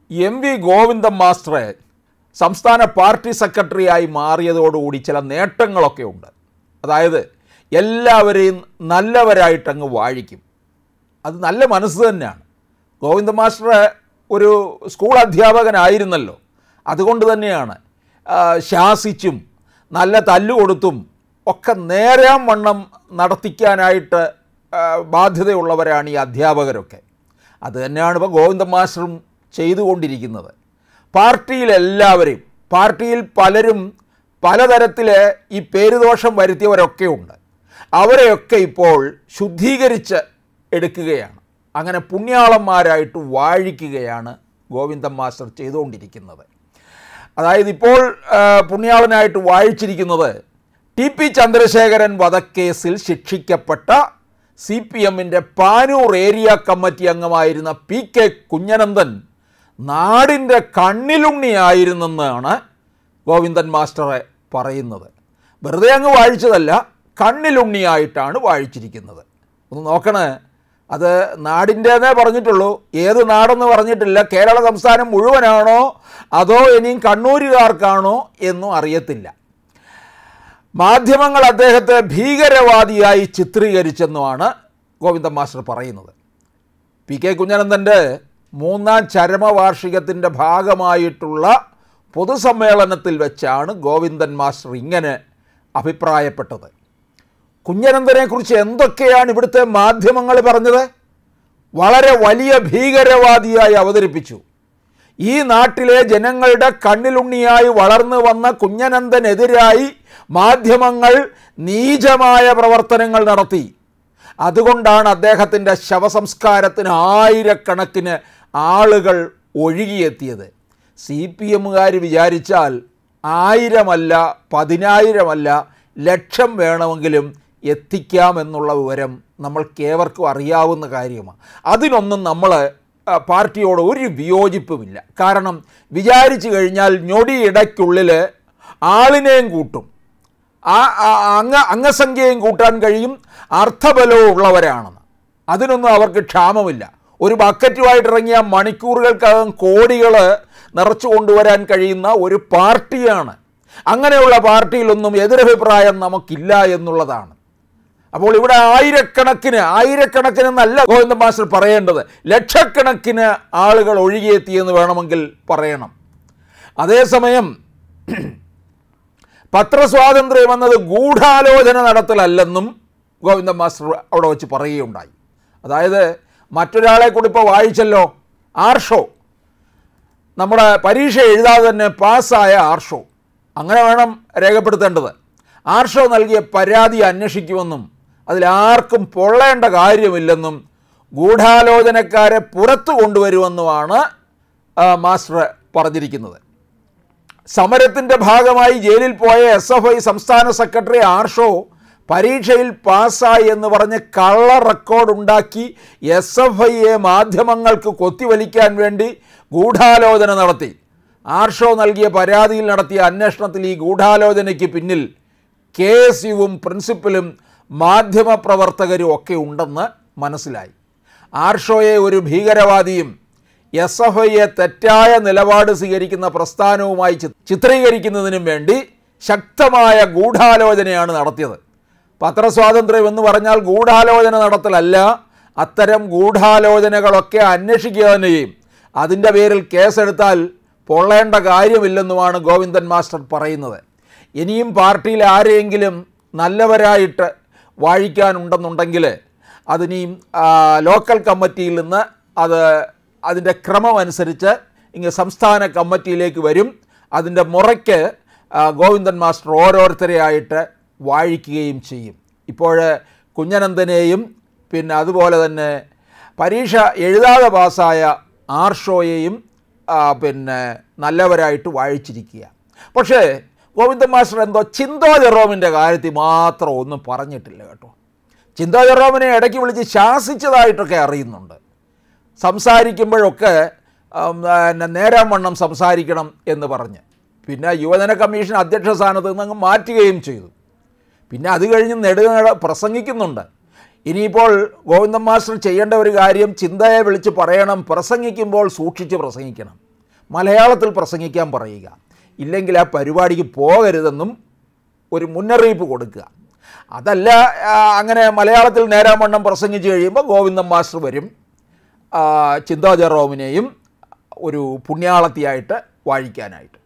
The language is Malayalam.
എം വി ഗോവിന്ദൻ മാസ്റ്ററെ സംസ്ഥാന പാർട്ടി സെക്രട്ടറിയായി മാറിയതോടുകൂടി ചില നേട്ടങ്ങളൊക്കെ ഉണ്ട് അതായത് എല്ലാവരെയും നല്ലവരായിട്ടങ്ങ് വാഴിക്കും അത് നല്ല മനസ്സ് തന്നെയാണ് ഗോവിന്ദ മാസ്റ്റർ ഒരു സ്കൂൾ അധ്യാപകനായിരുന്നല്ലോ അതുകൊണ്ട് തന്നെയാണ് ആ, ശാസിച്ചും നല്ല തല്ലുകൊടുത്തും ഒക്കെ നേരാം വണ്ണം നടത്തിക്കാനായിട്ട് ആ, ബാധ്യതയുള്ളവരാണ് ഈ അധ്യാപകരൊക്കെ അത് തന്നെയാണ് ഇപ്പോൾ ഗോവിന്ദ മാസ്റ്ററും ചെയ്തുകൊണ്ടിരിക്കുന്നത് പാർട്ടിയിലെല്ലാവരെയും പാർട്ടിയിൽ പലരും പലതരത്തിൽ ഈ പേരുദോഷം വരുത്തിയവരൊക്കെ ഉണ്ട് അവരെയൊക്കെ ഇപ്പോൾ ശുദ്ധീകരിച്ച് എടുക്കുകയാണ് അങ്ങനെ പുണ്യാളന്മാരായിട്ട് വാഴിക്കുകയാണ് ഗോവിന്ദൻ മാസ്റ്റർ ചെയ്തുകൊണ്ടിരിക്കുന്നത് അതായത് ഇപ്പോൾ ആ, പുണ്യാളനായിട്ട് വാഴിച്ചിരിക്കുന്നത് ടി പി ചന്ദ്രശേഖരൻ വധക്കേസിൽ ശിക്ഷിക്കപ്പെട്ട സി പി എമ്മിൻ്റെ പാനൂർ ഏരിയ കമ്മിറ്റി അംഗമായിരുന്ന പി കെ കുഞ്ഞനന്ദൻ നാടിൻ്റെ കണ്ണിലുണ്ണിയായിരുന്നെന്നാണ് ഗോവിന്ദൻ മാസ്റ്ററെ പറയുന്നത് വെറുതെ അങ്ങ് വാഴിച്ചതല്ല കണ്ണിലുണ്ണിയായിട്ടാണ് വാഴിച്ചിരിക്കുന്നത് ഒന്ന് നോക്കണേ അത് നാടിൻ്റെന്നേ പറഞ്ഞിട്ടുള്ളൂ ഏത് നാടെന്ന് പറഞ്ഞിട്ടില്ല കേരള സംസ്ഥാനം മുഴുവനാണോ അതോ ഇനിയും കണ്ണൂരുകാർക്കാണോ എന്നും അറിയത്തില്ല മാധ്യമങ്ങൾ അദ്ദേഹത്തെ ഭീകരവാദിയായി ചിത്രീകരിച്ചെന്നുമാണ് ഗോവിന്ദൻ മാസ്റ്റർ പറയുന്നത് പി കെ കുഞ്ഞനന്ദൻ്റെ മൂന്നാം ചരമവാർഷികത്തിൻ്റെ ഭാഗമായിട്ടുള്ള പൊതുസമ്മേളനത്തിൽ വെച്ചാണ് ഗോവിന്ദൻ മാസ്റ്റർ ഇങ്ങനെ അഭിപ്രായപ്പെട്ടത് കുഞ്ഞനന്ദനെക്കുറിച്ച് എന്തൊക്കെയാണ് ഇവിടുത്തെ മാധ്യമങ്ങൾ പറഞ്ഞത് വളരെ വലിയ ഭീകരവാദിയായി അവതരിപ്പിച്ചു ഈ നാട്ടിലെ ജനങ്ങളുടെ കണ്ണിലുണ്ണിയായി വളർന്നു വന്ന കുഞ്ഞനന്ദനെതിരായി മാധ്യമങ്ങൾ നീചമായ പ്രവർത്തനങ്ങൾ നടത്തി അതുകൊണ്ടാണ് അദ്ദേഹത്തിൻ്റെ ശവസംസ്കാരത്തിന് ആയിരക്കണക്കിന് ആളുകൾ ഒഴുകിയെത്തിയത് സി പി എമ്മുകാർ വിചാരിച്ചാൽ ആയിരമല്ല പതിനായിരമല്ല ലക്ഷം വേണമെങ്കിലും എത്തിക്കാമെന്നുള്ള വിവരം നമ്മൾക്കേവർക്കും അറിയാവുന്ന കാര്യമാണ് അതിനൊന്നും നമ്മൾ ആ, പാർട്ടിയോട് ഒരു വിയോജിപ്പുമില്ല കാരണം വിചാരിച്ചു കഴിഞ്ഞാൽ ഞൊടിയിടയ്ക്കുള്ളിൽ ആളിനെയും കൂട്ടും ആ ആ- അംഗ അംഗസംഖ്യയും കൂട്ടാൻ കഴിയും അർത്ഥബലവും ഉള്ളവരാണെന്ന് അതിനൊന്നും അവർക്ക് ക്ഷാമമില്ല ഒരു ബക്കറ്റുമായിട്ട് ഇറങ്ങിയ മണിക്കൂറുകൾക്കകം കോടികൾ നിറച്ചു കൊണ്ടുവരാൻ കഴിയുന്ന ഒരു പാർട്ടിയാണ് അങ്ങനെയുള്ള പാർട്ടിയിലൊന്നും എതിരഭിപ്രായം നമുക്കില്ല എന്നുള്ളതാണ് അപ്പോൾ ഇവിടെ ആയിരക്കണക്കിന് ആയിരക്കണക്കിന് എന്നല്ല ഗോവിന്ദ മാസ്റ്റർ പറയേണ്ടത് ലക്ഷക്കണക്കിന് ആളുകൾ ഒഴുകിയെത്തിയെന്ന് വേണമെങ്കിൽ പറയണം അതേസമയം പത്രസ്വാതന്ത്ര്യം എന്നത് ഗൂഢാലോചന നടത്തലല്ലെന്നും ഗോവിന്ദ മാസ്റ്റർ അവിടെ വെച്ച് പറയുകയുണ്ടായി അതായത് മറ്റൊരാളെ കൂടി ഇപ്പോൾ വായിച്ചല്ലോ ആർഷോ നമ്മുടെ പരീക്ഷ എഴുതാതെ തന്നെ പാസ്സായ ആർഷോ അങ്ങനെ വേണം രേഖപ്പെടുത്തേണ്ടത് ആർഷോ നൽകിയ പരാതി അന്വേഷിക്കുമെന്നും അതിലാർക്കും പൊള്ളേണ്ട കാര്യമില്ലെന്നും ഗൂഢാലോചനക്കാരെ പുറത്തു കൊണ്ടുവരുമെന്നുമാണ് ആ, മാസ്റ്റർ പറഞ്ഞിരിക്കുന്നത് സമരത്തിൻ്റെ ഭാഗമായി ജയിലിൽ പോയ എസ് എഫ് ഐ സംസ്ഥാന സെക്രട്ടറി ആർഷോ പരീക്ഷയിൽ പാസ്സായി എന്ന് പറഞ്ഞ് കള്ള റെക്കോർഡ് ഉണ്ടാക്കി എസ് എഫ് ഐയെ മാധ്യമങ്ങൾക്ക് കൊത്തിവലിക്കാൻ വേണ്ടി ഗൂഢാലോചന നടത്തി ആർഷോ നൽകിയ പരാതിയിൽ നടത്തിയ അന്വേഷണത്തിൽ ഈ ഗൂഢാലോചനയ്ക്ക് പിന്നിൽ കെ എസ് യുവും പ്രിൻസിപ്പലും മാധ്യമപ്രവർത്തകരും ഒക്കെ ഉണ്ടെന്ന് മനസ്സിലായി ആർഷോയെ ഒരു ഭീകരവാദിയും എസ് എഫ് ഐയെ തെറ്റായ നിലപാട് സ്വീകരിക്കുന്ന പ്രസ്ഥാനവുമായി ചി- ചിത്രീകരിക്കുന്നതിനും വേണ്ടി ശക്തമായ ഗൂഢാലോചനയാണ് നടത്തിയത് പത്രസ്വാതന്ത്ര്യം എന്ന് പറഞ്ഞാൽ ഗൂഢാലോചന നടത്തലല്ല അത്തരം ഗൂഢാലോചനകളൊക്കെ അന്വേഷിക്കുക തന്നെ ചെയ്യും അതിൻ്റെ പേരിൽ കേസെടുത്താൽ പൊള്ളേണ്ട കാര്യമില്ലെന്നുമാണ് ഗോവിന്ദൻ മാസ്റ്റർ പറയുന്നത് ഇനിയും പാർട്ടിയിൽ ആരെയെങ്കിലും നല്ലവരായിട്ട് വാഴിക്കാനുണ്ടെന്നുണ്ടെങ്കിൽ അതിനിയും ആ, ലോക്കൽ കമ്മിറ്റിയിൽ നിന്ന് അത് അതിൻ്റെ ക്രമം അനുസരിച്ച് ഇങ്ങ് സംസ്ഥാന കമ്മിറ്റിയിലേക്ക് വരും അതിൻ്റെ മുറയ്ക്ക് ആ, ഗോവിന്ദൻ മാസ്റ്റർ ഓരോരുത്തരെയായിട്ട് വാഴിക്കുകയും ചെയ്യും ഇപ്പോൾ കുഞ്ഞനന്ദനെയും പിന്നെ അതുപോലെ തന്നെ പരീക്ഷ എഴുതാതെ പാസ്സായ ആർഷോയെയും ആ, പിന്നെ നല്ലവരായിട്ട് വാഴിച്ചിരിക്കുക പക്ഷേ ഗോവിന്ദൻ മാസ്റ്റർ എന്തോ ചിന്തോ ജെറോമിൻ്റെ കാര്യത്തിൽ മാത്രം ഒന്നും പറഞ്ഞിട്ടില്ല കേട്ടോ ചിന്തോ ജെറോമിനെ ഇടയ്ക്ക് വിളിച്ച് ശാസിച്ചതായിട്ടൊക്കെ അറിയുന്നുണ്ട് സംസാരിക്കുമ്പോഴൊക്കെ ഉം, പിന്നെ നേരാം വണ്ണം സംസാരിക്കണം എന്ന് പറഞ്ഞ് പിന്നെ യുവജന കമ്മീഷൻ അധ്യക്ഷ സ്ഥാനത്ത് നിന്ന് അങ്ങ് മാറ്റുകയും ചെയ്തു പിന്നെ അത് കഴിഞ്ഞ് നെടുനട പ്രസംഗിക്കുന്നുണ്ട് ഇനിയിപ്പോൾ ഗോവിന്ദൻ മാസ്റ്റർ ചെയ്യേണ്ട ഒരു കാര്യം ചിന്തയെ വിളിച്ച് പറയണം പ്രസംഗിക്കുമ്പോൾ സൂക്ഷിച്ച് പ്രസംഗിക്കണം മലയാളത്തിൽ പ്രസംഗിക്കാൻ പറയുക ഇല്ലെങ്കിൽ ആ പരിപാടിക്ക് പോകരുതെന്നും ഒരു മുന്നറിയിപ്പ് കൊടുക്കുക അതല്ല ആ, അങ്ങനെ മലയാളത്തിൽ നേരാമണ്ണം പ്രസംഗിച്ച് കഴിയുമ്പോൾ ഗോവിന്ദൻ മാസ്റ്റർ വരും ആ, ചിന്താ ജെറോമിനെയും ഒരു പുണ്യാളത്തിയായിട്ട് വാഴിക്കാനായിട്ട്